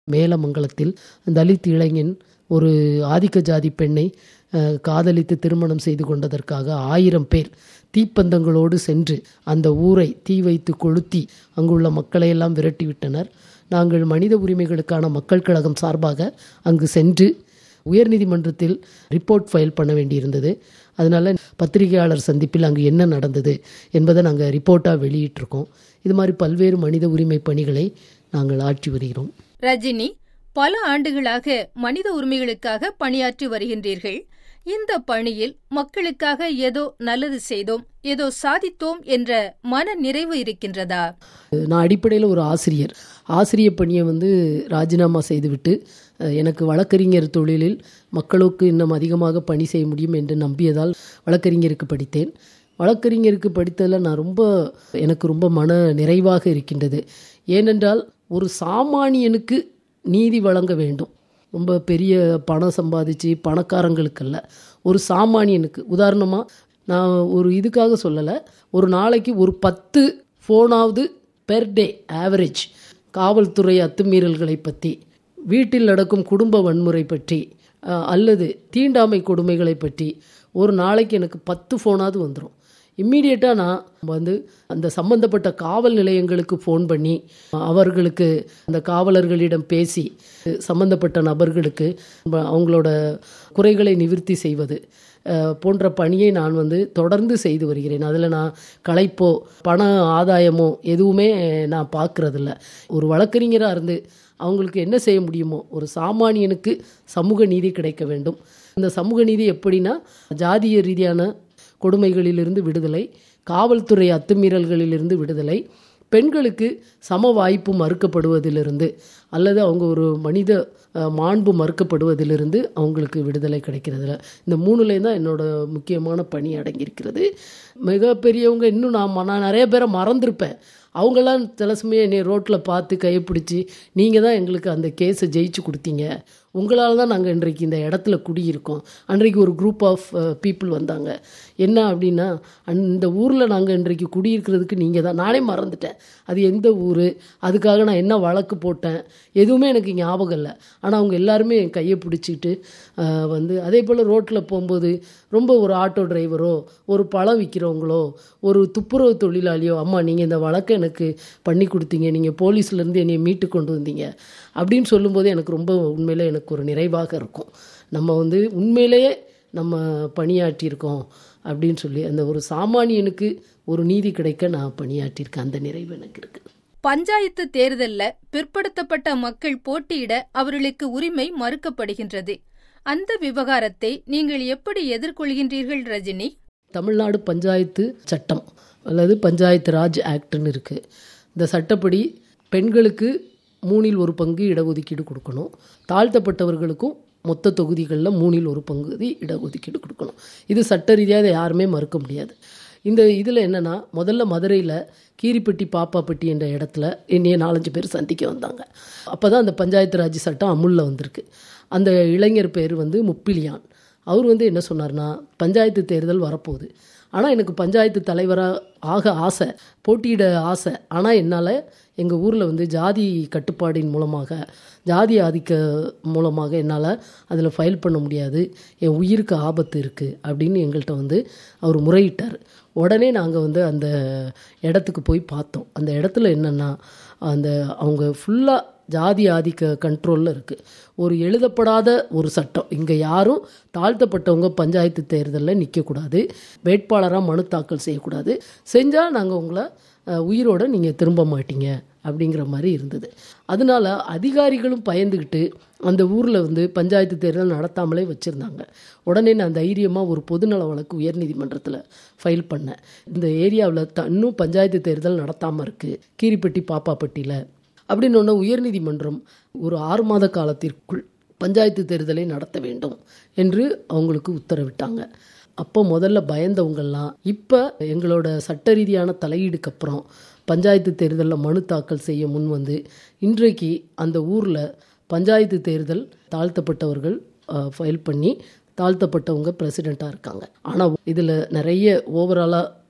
மேலமங்கலத்தில் தலித் இளைஞன் ஒரு ஆதிக்க ஜாதி பெண்ணை அஹ், காதலித்து திருமணம் செய்து கொண்டதற்காக ஆயிரம் பேர் தீப்பந்தங்களோடு சென்று அந்த ஊரை தீ வைத்து கொளுத்தி அங்குள்ள மக்களை எல்லாம் விரட்டிவிட்டனர் நாங்கள் மனித உரிமைகளுக்கான மக்கள் கழகம் சார்பாக அங்கு சென்று உயர்நீதிமன்றத்தில் ரிப்போர்ட் ஃபைல் பண்ண வேண்டியிருந்தது அதனால் பத்திரிகையாளர் சந்திப்பில் அங்கு என்ன நடந்தது என்பதை நாங்கள் ரிப்போர்ட்டாக வெளியிட்டிருக்கோம் இது மாதிரி பல்வேறு மனித உரிமை பணிகளை நாங்கள் ஆற்றி வருகிறோம் ரஜினி பல ஆண்டுகளாக மனித உரிமைகளுக்காக பணியாற்றி வருகின்றீர்கள் இந்த பணியில் மக்களுக்காக ஏதோ நல்லது செய்தோம் ஏதோ சாதித்தோம் என்ற மன நிறைவு இருக்கின்றதா நான் அடிப்படையில் ஒரு ஆசிரியர் ஆசிரிய பணியை வந்து ராஜினாமா செய்துவிட்டு அஹ், எனக்கு வழக்கறிஞர் தொழிலில் மக்களுக்கு இன்னும் அதிகமாக பணி செய்ய முடியும் என்று நம்பியதால் வழக்கறிஞருக்கு படித்தேன் வழக்கறிஞருக்கு படித்ததில் நான் ரொம்ப எனக்கு ரொம்ப மன நிறைவாக இருக்கின்றது ஏனென்றால் ஒரு சாமானியனுக்கு நீதி வழங்க வேண்டும் ரொம்ப பெரிய பணம் சம்பாதிச்சு பணக்காரங்களுக்கல்ல ஒரு சாமானியனுக்கு உதாரணமாக நான் ஒரு இதுக்காக சொல்லலை ஒரு நாளைக்கு ஒரு பத்து ஃபோனாவது பெர் டே ஆவரேஜ் காவல்துறை அத்துமீறல்களை பற்றி வீட்டில் நடக்கும் குடும்ப வன்முறை பற்றி அஹ், அல்லது தீண்டாமை கொடுமைகளை பற்றி ஒரு நாளைக்கு எனக்கு பத்து ஃபோனாவது வந்துடும் இம்மீடியட்டாக நான் வந்து அந்த சம்பந்தப்பட்ட காவல் நிலையங்களுக்கு ஃபோன் பண்ணி அவர்களுக்கு அந்த காவலர்களிடம் பேசி சம்பந்தப்பட்ட நபர்களுக்கு அவங்களோட குறைகளை நிவர்த்தி செய்வது அஹ், போன்ற பணியை நான் வந்து தொடர்ந்து செய்து வருகிறேன் அதில் நான் களைப்போ பண ஆதாயமோ எதுவுமே நான் பார்க்கறதில்ல ஒரு வழக்கறிஞராக இருந்து அவங்களுக்கு என்ன செய்ய முடியுமோ ஒரு சாமானியனுக்கு சமூக நீதி கிடைக்க வேண்டும் இந்த சமூக நீதி எப்படின்னா ஜாதிய ரீதியான கொடுமைகளிலிருந்து விடுதலை காவல்துறை அத்துமீறல்களிலிருந்து விடுதலை பெண்களுக்கு சம வாய்ப்பு மறுக்கப்படுவதிலிருந்து அல்லது அவங்க ஒரு மனித அஹ், மாண்பு மறுக்கப்படுவதிலிருந்து அவங்களுக்கு விடுதலை கிடைக்கிறதுல இந்த மூணுலேயும் தான் என்னோட முக்கியமான பணி அடங்கியிருக்கிறது மிகப்பெரியவங்க இன்னும் நான் ம- நான் நிறைய பேரை மறந்திருப்பேன் அவங்கெல்லாம் சில சமயம் என்னை ரோட்டில் பார்த்து கையை பிடிச்சி நீங்கள் தான் எங்களுக்கு அந்த கேஸை ஜெயிச்சு கொடுத்தீங்க உங்களால் தான் நாங்கள் இன்றைக்கு இந்த இடத்துல குடியிருக்கோம் அன்றைக்கு ஒரு குரூப் ஆஃப் பீப்புள் வந்தாங்க என்ன அப்படின்னா அந்த ஊரில் நாங்கள் இன்றைக்கு குடியிருக்கிறதுக்கு நீங்கள் தான் நானே மறந்துட்டேன் அது எந்த ஊர் அதுக்காக நான் என்ன வழக்கு போட்டேன் எதுவுமே எனக்கு ஞாபகம் இல்லை ஆனால் அவங்க எல்லாருமே என் கையை பிடிச்சிக்கிட்டு அஹ், வந்து அதே போல் ரோட்டில் போகும்போது ரொம்ப ஒரு ஆட்டோ டிரைவரோ ஒரு பழம் விற்கிறவங்களோ ஒரு துப்புரவு தொழிலாளியோ அம்மா நீங்கள் இந்த வழக்கை எனக்கு பண்ணி கொடுத்தீங்க நீங்கள் போலீஸ்லேருந்து என்னை மீட்டு கொண்டு வந்தீங்க அப்படின்னு சொல்லும்போது எனக்கு ரொம்ப உண்மையிலே எனக்கு ஒரு நிறைவாக இருக்கும் நம்ம வந்து உண்மையிலேயே நம்ம பணியாற்றியிருக்கோம் அப்படின்னு சொல்லி அந்த ஒரு சாமானியனுக்கு ஒரு நீதி கிடைக்க நான் பணியாற்றியிருக்கேன் அந்த நிறைவு எனக்கு இருக்குது பஞ்சாயத்து தேர்தல்ல பிற்படுத்தப்பட்ட மக்கள் போட்டியிட அவர்களுக்கு உரிமை மறுக்கப்படுகின்றது அந்த விவகாரத்தை நீங்கள் எப்படி எதிர்கொள்கின்றீர்கள் ரஜினி தமிழ்நாடு பஞ்சாயத்து சட்டம் அல்லது பஞ்சாயத்து ராஜ் ஆக்ட்னு இருக்குது இந்த சட்டப்படி பெண்களுக்கு மூணில் ஒரு பங்கு இடஒதுக்கீடு கொடுக்கணும் தாழ்த்தப்பட்டவர்களுக்கும் மொத்த தொகுதிகளில் மூணில் ஒரு பகுதி இடஒதுக்கீடு கொடுக்கணும் இது சட்ட ரீதியாக இதை யாருமே மறுக்க முடியாது இந்த இதில் என்னென்னா முதல்ல மதுரையில் கீரிப்பட்டி பாப்பாப்பட்டி என்ற இடத்துல என்னைய நாலஞ்சு பேர் சந்திக்க வந்தாங்க அப்போ தான் அந்த பஞ்சாயத்து ராஜ் சட்டம் அமுலில் வந்திருக்கு அந்த இளைஞர் பேர் வந்து முப்பிலியான் அவர் வந்து என்ன சொன்னார்னா பஞ்சாயத்து தேர்தல் வரப்போகுது ஆனால் எனக்கு பஞ்சாயத்து தலைவராக ஆக ஆசை போட்டியிட ஆசை ஆனால் என்னால் எங்கள் ஊரில் வந்து ஜாதி கட்டுப்பாடின் மூலமாக ஜாதி ஆதிக்க மூலமாக என்னால் அதில் ஃபைல் பண்ண முடியாது என் உயிருக்கு ஆபத்து இருக்குது அப்படின்னு எங்கள்கிட்ட வந்து அவர் முறையிட்டார் உடனே நாங்கள் வந்து அந்த இடத்துக்கு போய் பார்த்தோம் அந்த இடத்துல என்னென்னா அந்த அவங்க ஃபுல்லாக ஜாதி ஆதிக்க கண்ட்ரோலில் இருக்குது ஒரு எழுதப்படாத ஒரு சட்டம் இங்கே யாரும் தாழ்த்தப்பட்டவங்க பஞ்சாயத்து தேர்தலில் நிற்கக்கூடாது வேட்பாளராக மனு தாக்கல் செய்யக்கூடாது செஞ்சால் நாங்கள் உங்களை அஹ், உயிரோட நீங்கள் திரும்ப மாட்டீங்க அப்படிங்கிற மாதிரி இருந்தது அதனால அதிகாரிகளும் பயந்துக்கிட்டு அந்த ஊரில் வந்து பஞ்சாயத்து தேர்தல் நடத்தாமலே வச்சுருந்தாங்க உடனே நான் தைரியமாக ஒரு பொதுநல வழக்கு உயர்நீதிமன்றத்தில் ஃபைல் பண்ணேன் இந்த ஏரியாவில் த இன்னும் பஞ்சாயத்து தேர்தல் நடத்தாமல் இருக்குது கீரிப்பட்டி பாப்பாப்பட்டியில் அப்படின்னு ஒன்று உயர்நீதிமன்றம் ஒரு ஆறு மாத காலத்திற்குள் பஞ்சாயத்து தேர்தலை நடத்த வேண்டும் என்று அவங்களுக்கு உத்தரவிட்டாங்க அப்போ முதல்ல பயந்தவங்கெல்லாம் இப்போ எங்களோட சட்ட ரீதியான தலையீடுக்கு அப்புறம் பஞ்சாயத்து தேர்தலில் மனு தாக்கல் செய்ய முன் வந்து இன்றைக்கு அந்த ஊரில் பஞ்சாயத்து தேர்தல் தாழ்த்தப்பட்டவர்கள் ஃபைல் பண்ணி தாழ்த்தப்பட்டவங்க பிரசிடெண்ட்டாக இருக்காங்க ஆனால் இதில் நிறைய ஓவராலாக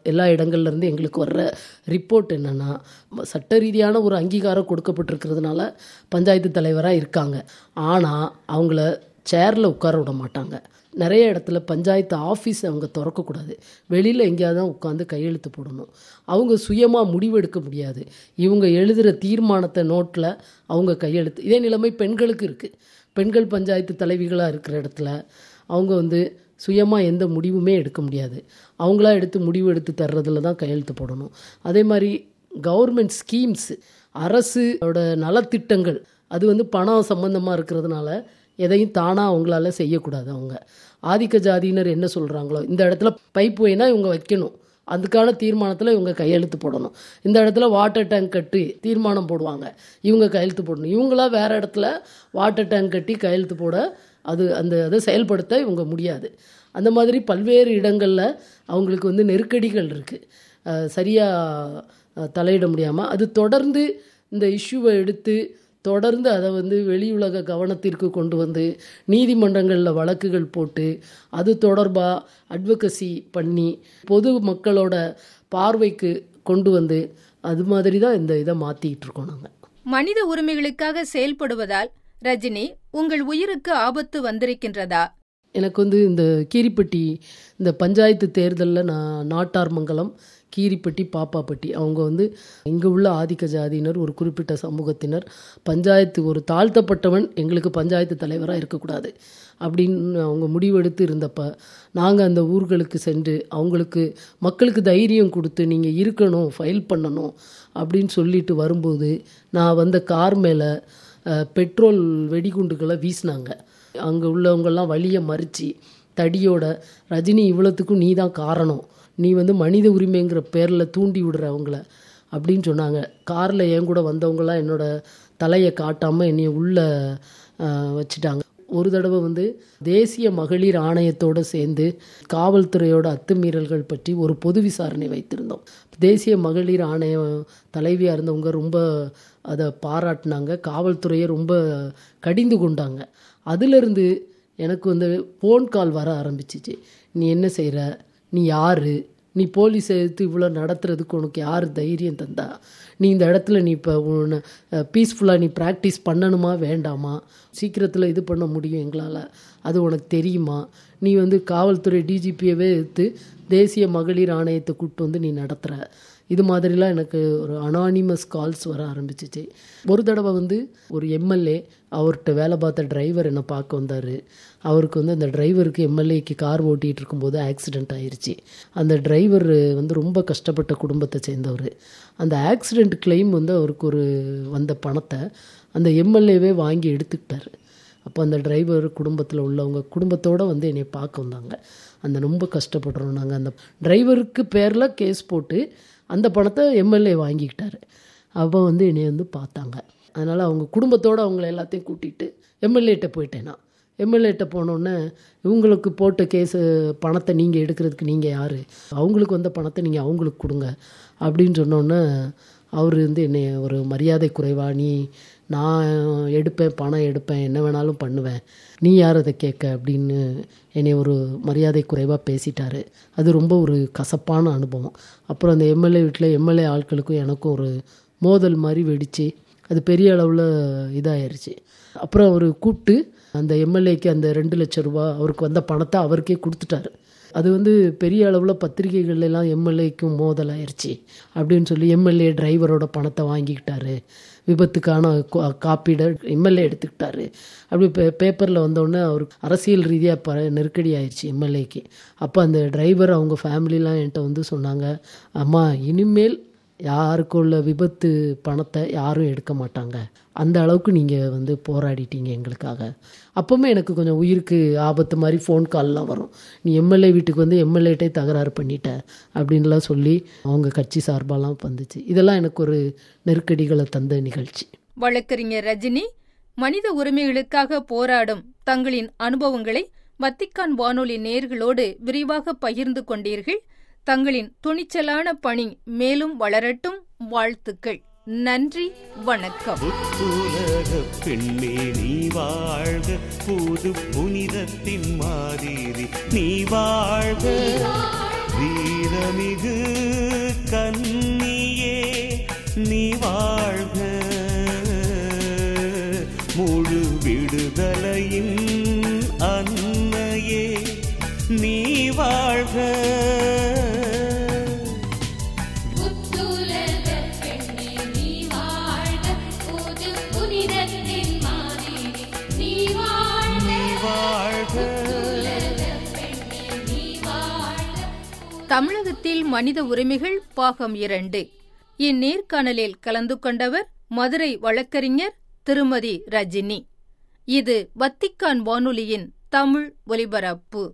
எல்லா இடங்கள்ல இருந்து எங்களுக்கு வர்ற ரிப்போர்ட் என்னென்னா சட்ட ரீதியான ஒரு அங்கீகாரம் கொடுக்கப்பட்டிருக்கிறதுனால பஞ்சாயத்து தலைவராக இருக்காங்க ஆனால் அவங்கள சேரில் உட்கார விட மாட்டாங்க நிறைய இடத்துல பஞ்சாயத்து ஆஃபீஸ் அவங்க திறக்கக்கூடாது வெளியில் எங்கேயாவது தான் உட்காந்து கையெழுத்து போடணும் அவங்க சுயமாக முடிவெடுக்க முடியாது இவங்க எழுதுகிற தீர்மானத்தை நோட்டில் அவங்க கையெழுத்து இதே நிலைமை பெண்களுக்கு இருக்குது பெண்கள் பஞ்சாயத்து தலைவிகளாக இருக்கிற இடத்துல அவங்க வந்து சுயமாக எந்த முடிவுமே எடுக்க முடியாது அவங்களா எடுத்து முடிவு எடுத்து தர்றதுல தான் கையெழுத்து போடணும் அதே மாதிரி கவர்மெண்ட் ஸ்கீம்ஸ் அரசோட நலத்திட்டங்கள் அது வந்து பணம் சம்மந்தமாக இருக்கிறதுனால எதையும் தானாக அவங்களால செய்யக்கூடாது அவங்க ஆதிக்க ஜாதியினர் என்ன சொல்கிறாங்களோ இந்த இடத்துல பைப் வேணால் இவங்க வைக்கணும் அதுக்கான தீர்மானத்தில் இவங்க கையெழுத்து போடணும் இந்த இடத்துல வாட்டர் டேங்க் கட்டி தீர்மானம் போடுவாங்க இவங்க கையெழுத்து போடணும் இவங்களா வேறு இடத்துல வாட்டர் டேங்க் கட்டி கையெழுத்து போட அது அந்த அதை செயல்படுத்த இவங்க முடியாது அந்த மாதிரி பல்வேறு இடங்களில் அவங்களுக்கு வந்து நெருக்கடிகள் இருக்குது சரியாக தலையிட முடியாமல் அது தொடர்ந்து இந்த இஷ்யூவை எடுத்து தொடர்ந்து அதை வந்து வெளியுலக கவனத்திற்கு கொண்டு வந்து நீதிமன்றங்களில் வழக்குகள் போட்டு அது தொடர்பாக அட்வொகசி பண்ணி பொது மக்களோட பார்வைக்கு கொண்டு வந்து அது மாதிரி தான் இந்த இதை மாற்றிக்கிட்டு இருக்கோம் நாங்கள் மனித உரிமைகளுக்காக செயல்படுவதால் ரஜினி உங்கள் உயிருக்கு ஆபத்து வந்திருக்கின்றதா எனக்கு வந்து இந்த கீரிப்பட்டி இந்த பஞ்சாயத்து தேர்தலில் நான் நாட்டார்மங்கலம் கீரிப்பட்டி பாப்பாப்பட்டி அவங்க வந்து இங்கே உள்ள ஆதிக்க ஜாதியினர் ஒரு குறிப்பிட்ட சமூகத்தினர் பஞ்சாயத்து ஒரு தாழ்த்தப்பட்டவன் எங்களுக்கு பஞ்சாயத்து தலைவராக இருக்கக்கூடாது அப்படின்னு அவங்க முடிவெடுத்து இருந்தப்ப நாங்கள் அந்த ஊர்களுக்கு சென்று அவங்களுக்கு மக்களுக்கு தைரியம் கொடுத்து நீங்கள் இருக்கணும் ஃபைல் பண்ணணும் அப்படின்னு சொல்லிட்டு வரும்போது நான் வந்த கார் மேலே பெட்ரோல் வெடிகுண்டுகளை வீசினாங்க அங்கே உள்ளவங்கெல்லாம் வழியை மறித்து தடியோட ரஜினி இவ்வளோத்துக்கும் நீ தான் காரணம் நீ வந்து மனித உரிமைங்கிற பேரில் தூண்டி விடுற அவங்கள அப்படின்னு சொன்னாங்க காரில் என் கூட வந்தவங்களாம் என்னோட தலையை காட்டாமல் என்னைய உள்ளே வச்சுட்டாங்க ஒரு தடவை வந்து தேசிய மகளிர் ஆணையத்தோடு சேர்ந்து காவல்துறையோட அத்துமீறல்கள் பற்றி ஒரு பொது விசாரணை வைத்திருந்தோம் தேசிய மகளிர் ஆணையம் தலைவியாக இருந்தவங்க ரொம்ப அதை பாராட்டினாங்க காவல்துறையை ரொம்ப கடிந்து கொண்டாங்க அதிலிருந்து எனக்கு வந்து ஃபோன் கால் வர ஆரம்பிச்சிச்சு நீ என்ன செய்கிற நீ யார் நீ போலீஸ் எடுத்து இவ்வளோ நடத்துறதுக்கு உனக்கு யார் தைரியம் தந்தா நீ இந்த இடத்துல நீ இப்போ உன்னை பீஸ்ஃபுல்லாக நீ ப்ராக்டிஸ் பண்ணணுமா வேண்டாமா சீக்கிரத்தில் இது பண்ண முடியும் எங்களால் அது உனக்கு தெரியுமா நீ வந்து காவல்துறை டிஜிபியவே எடுத்து தேசிய மகளிர் ஆணையத்தை கூப்பிட்டு வந்து நீ நடத்துகிற இது மாதிரிலாம் எனக்கு ஒரு அனானிமஸ் கால்ஸ் வர ஆரம்பிச்சிச்சு ஒரு தடவை வந்து ஒரு எம்எல்ஏ அவர்கிட்ட வேலை பார்த்த டிரைவர் என்னை பார்க்க வந்தார் அவருக்கு வந்து அந்த டிரைவருக்கு எம்எல்ஏக்கு கார் ஓட்டிகிட்டு இருக்கும்போது ஆக்சிடெண்ட் ஆயிடுச்சு அந்த டிரைவர் வந்து ரொம்ப கஷ்டப்பட்ட குடும்பத்தை சேர்ந்தவர் அந்த ஆக்சிடெண்ட் கிளைம் வந்து அவருக்கு ஒரு வந்த பணத்தை அந்த எம்எல்ஏவே வாங்கி எடுத்துக்கிட்டாரு அப்போ அந்த டிரைவர் குடும்பத்தில் உள்ளவங்க குடும்பத்தோடு வந்து என்னை பார்க்க வந்தாங்க அந்த ரொம்ப கஷ்டப்படுறோம் நாங்கள் அந்த டிரைவருக்கு பேரில் கேஸ் போட்டு அந்த பணத்தை எம்எல்ஏ வாங்கிக்கிட்டாரு அப்போ வந்து என்னை வந்து பார்த்தாங்க அதனால் அவங்க குடும்பத்தோடு அவங்கள எல்லாத்தையும் கூட்டிகிட்டு எம்எல்ஏட்ட போயிட்டேன் நான் எம்எல்ஏட்ட போனோடனே இவங்களுக்கு போட்ட கேஸு பணத்தை நீங்கள் எடுக்கிறதுக்கு நீங்கள் யார் அவங்களுக்கு வந்த பணத்தை நீங்கள் அவங்களுக்கு கொடுங்க அப்படின்னு சொன்னோன்னே அவர் வந்து என்னை ஒரு மரியாதை குறைவா நீ நான் எடுப்பேன் பணம் எடுப்பேன் என்ன வேணாலும் பண்ணுவேன் நீ யார் அதை கேட்க அப்படின்னு என்னை ஒரு மரியாதை குறைவாக பேசிட்டாரு அது ரொம்ப ஒரு கசப்பான அனுபவம் அப்புறம் அந்த எம்எல்ஏ வீட்டில் எம்எல்ஏ ஆட்களுக்கும் எனக்கும் ஒரு மோதல் மாதிரி வெடித்து அது பெரிய அளவில் இதாயிருச்சு அப்புறம் அவர் கூப்பிட்டு அந்த எம்எல்ஏக்கு அந்த ரெண்டு லட்ச ரூபா அவருக்கு வந்த பணத்தை அவருக்கே கொடுத்துட்டாரு அது வந்து பெரிய அளவில் பத்திரிகைகள்லாம் எம்எல்ஏக்கும் மோதல் ஆயிடுச்சு அப்படின்னு சொல்லி எம்எல்ஏ டிரைவரோட பணத்தை வாங்கிக்கிட்டாரு விபத்துக்கான காப்பீடை எம்எல்ஏ எடுத்துக்கிட்டாரு அப்படி பே பேப்பரில் வந்தோடனே அவருக்கு அரசியல் ரீதியாக ப நெருக்கடி ஆயிடுச்சு எம்எல்ஏக்கு அப்போ அந்த டிரைவர் அவங்க ஃபேமிலிலாம் என்கிட்ட வந்து சொன்னாங்க அம்மா இனிமேல் யாருக்கும் உள்ள விபத்து பணத்தை யாரும் எடுக்க மாட்டாங்க அந்த அளவுக்கு நீங்கள் வந்து போராடிட்டீங்க எங்களுக்காக அப்போவுமே எனக்கு கொஞ்சம் உயிருக்கு ஆபத்து மாதிரி ஃபோன் கால்லாம் வரும் நீ எம்எல்ஏ வீட்டுக்கு வந்து எம்எல்ஏட்டே தகராறு பண்ணிட்ட அப்படின்லாம் சொல்லி அவங்க கட்சி சார்பாலாம் வந்துச்சு இதெல்லாம் எனக்கு ஒரு நெருக்கடிகளை தந்த நிகழ்ச்சி வழக்கறிஞர் ரஜினி மனித உரிமைகளுக்காக போராடும் தங்களின் அனுபவங்களை வத்திக்கான் வானொலி நேர்களோடு விரிவாக பகிர்ந்து கொண்டீர்கள் தங்களின் துணிச்சலான பணி மேலும் வளரட்டும் வாழ்த்துக்கள் நன்றி வணக்கம் புத்துலக பெண்ணே நீ வாழ்க புது புனிதத்தின் மாதிரி நீ வாழ்க வீரமிகு கன்னியே நீ வாழ்க முழு விடுதலையின் அன்னையே நீ வாழ்க புத்துலக பெண்ணே நீ வாழ்க புது புனிதத்தின் மாதிரி நீ வாழ்க நீ வாழ்க பெண்ணே நீ வாழ்க தமிழகத்தில் மனித உரிமைகள் பாகம் இரண்டு இந்நேர்காணலில் கலந்து கொண்டவர் மதுரை வழக்கறிஞர் திருமதி ரஜினி இது வத்திக்கான் வானொலியின் தமிழ் ஒலிபரப்பு